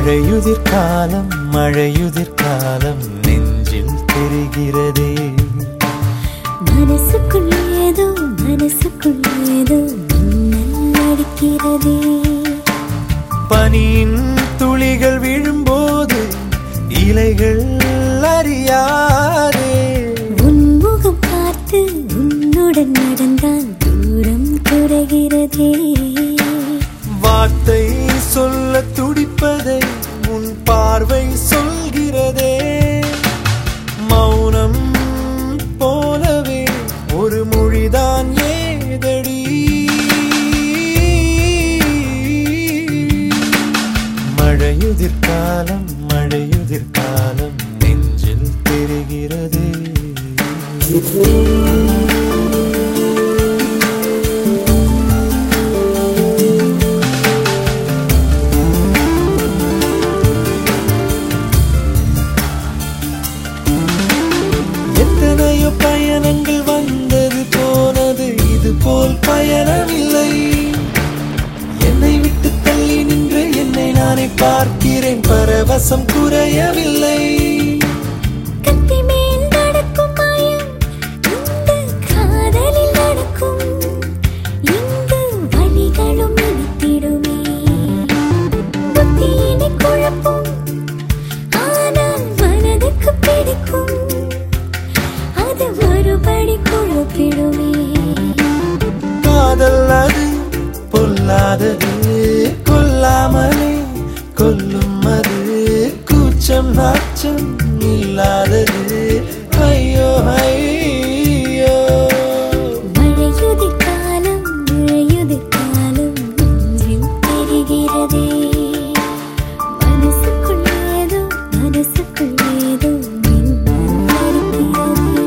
மழையுதிர் காலம் மழையுதிர் காலம் நெஞ்சில் தெரிகிறதே மனசுக்குள் ஏதோ மனசுக்குள் ஏதோ மின்னல் அடிக்கிறதே பனியின் துளிகள் விழும்போது இலைகள் அறியாதே உன்முகம் பார்த்து உன்னுடன் நடந்தால் தூரம் குறைகிறதே வார்த்தை சொல்ல துடிப்பதை உன் பார்வை சொல்கிறதே மௌனம் போலவே ஒரு மொழிதான் ஏதடி மழையுதிர் காலம் மழையுதிர் காலம் நெஞ்சில் தெரிகிறது எத்தனையோ பயணங்கள் வந்தது போனது இது போல் பயணமில்லை என்னை விட்டு தள்ளி நின்று என்னை நானே பார்க்கிறேன் பரவசம் குறையவில்லை கத்தி மேல் நடக்கும் மாயம் இந்த காதலில் நடக்கும் இங்கு வலிகளும் இனித்திடுமே புத்தியினை குழப்பும் ஆனால் மனதுக்கு பிடிக்கும் அது ஒருபடி குழப்பிடுமே காதல் அது பொல்லாதது கொல்லாமலே கொல்லும் அது கூச்சம் நாச்சம் இல்லாதது ஐயோ ஐயோ மழையுதிர் காலம் மழையுதிர் காலம் நெஞ்சில் தெரிகிறதே மனசுக்குள் ஏதோ மனசுக்குள் ஏதோ மின்னல் அடிக்கிறதே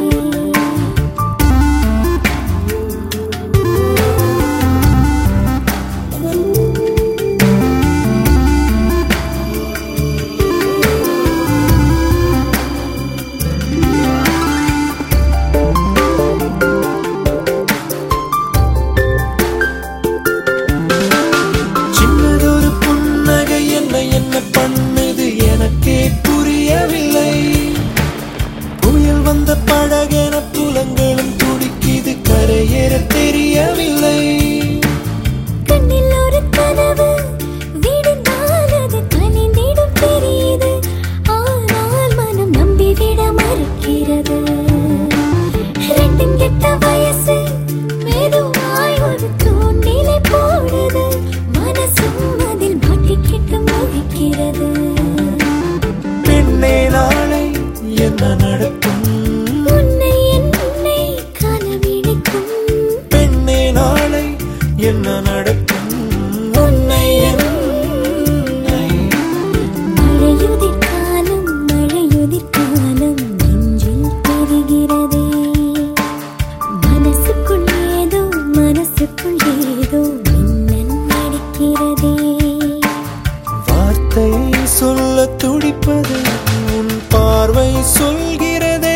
சின்னதொரு புன்னகை என்ன என்ன பண்ணுது எனக்கே புரியவில்லை புயல் வந்த படகென புலங்களும் துடிக்குது கரையேற தெரியவில்லை கண்ணில் ஒரு கனவு விடுந்தால் அது கனிந்திடும் தெரியுது ஆனால் மனம் நம்பிவிட மறுக்கிறது ரெண்டும் கெட்ட வயசு மெதுவாய் ஒரு தூண்டிலை போடுது மனசும் அதில் மாட்டிக்கிட்டு முழிக்கிறது பெண்ணே நாளை என்ன நடக்கும் உன்னை என்னை கனவிழிக்கும் பெண்ணே நாளை என்ன நடக்கும் உன்னை என்னை மழையுதிர் காலம் மழையுதிர் காலம் நெஞ்சில் தெரிகிறதே மனசுக்குள் ஏதோ மனசுக்குள் ஏதோ மின்னல் அடிக்கிறதே வார்த்தை சொல்ல துடிப்பது உன் பார்வை சொல்கிறதே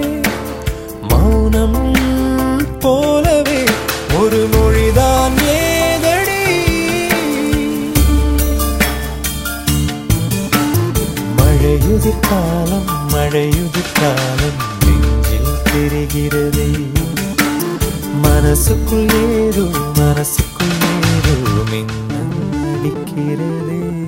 மௌனம் போலவே ஒரு மொழிதான் ஏதடி மழையுதிர் காலம் மழையுதிர் காலம் நெஞ்சில் தெரிகிறதே மனசுக்குள் ஏதோ மனசுக்குள் ஏதோ மின்னல் அடிக்கிறதே